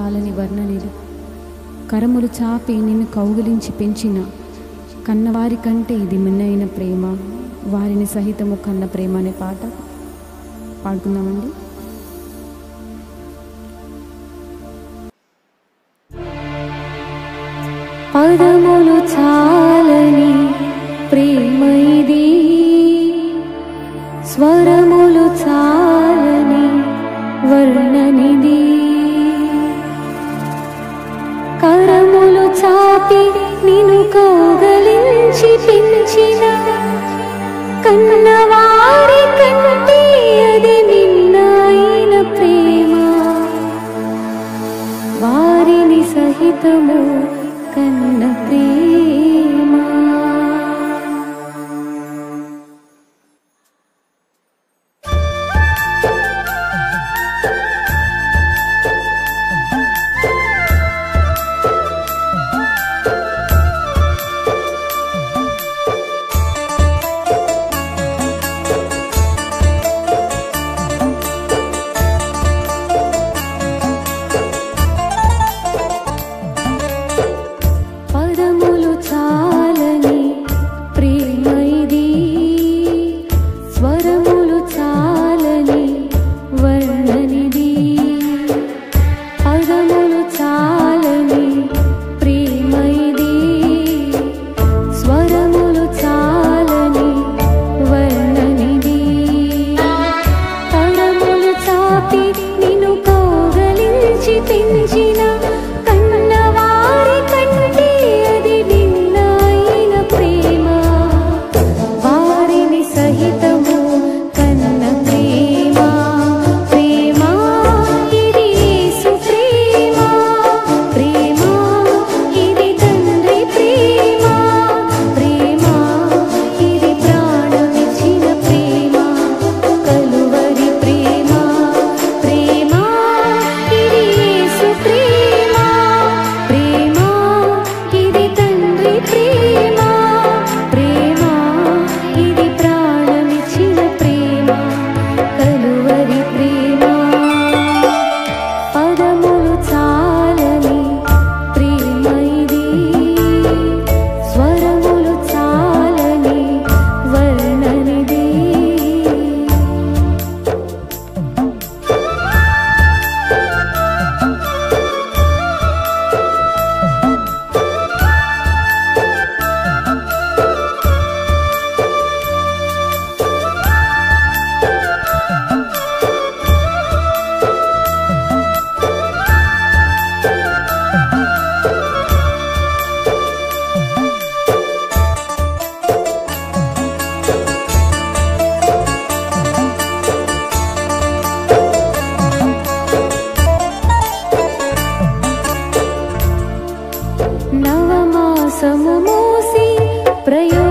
చాలని వర్ణనిది కరములు చాపి నిన్ను కౌగిలించి పెంచిన కన్నవారి కంటే ఇది మిన్నైన ప్రేమ వారిని సహితము కన్న ప్రేమ అనే పాట పాడుకుందామండి పదములు చాలని ప్రేమ ఇది స్వరములు చాలని వర్ణనిది కరములు చాపి నిన్ను కౌగలించి పెంచిన కన్నవారి కంటే అది నిన్నైన ప్రేమ వారిని సహితము కన్న ప్రేమ పదములు చాలని ప్రేమ ఇది స్వరములు చాలని వర్ణనిది పదములు చాలని ప్రేమ ఇది స్వరములు చాలని వర్ణనిది కరములు చాపి నిన్ను కౌగలించి పెంచిన కన్నవారి కంటే అది నిన్నైన ప్రేమ వారిని సహితము కన్న ప్రేమ ప్రేమ ఇది యేసు ప్రేమ ప్రేమ ఇది తండ్రి ప్రేమ ప్రేమ ఇది ప్రాణమిచ్చిన ప్రేమ కలువరి ప్రేమ ప్రేమ ఇది యేసు ప్రేమ ప్రేమ ఇది తండ్రి ప్రేమ ప్రేమ ఇది ప్రాణమిచ్చిన ప్రేమ కలువరి ప్రేమ పదములు చాలని ప్రేమ ఇది స్వరములు చాలని వర్ణనిది నవమాసము మోసి ప్రయో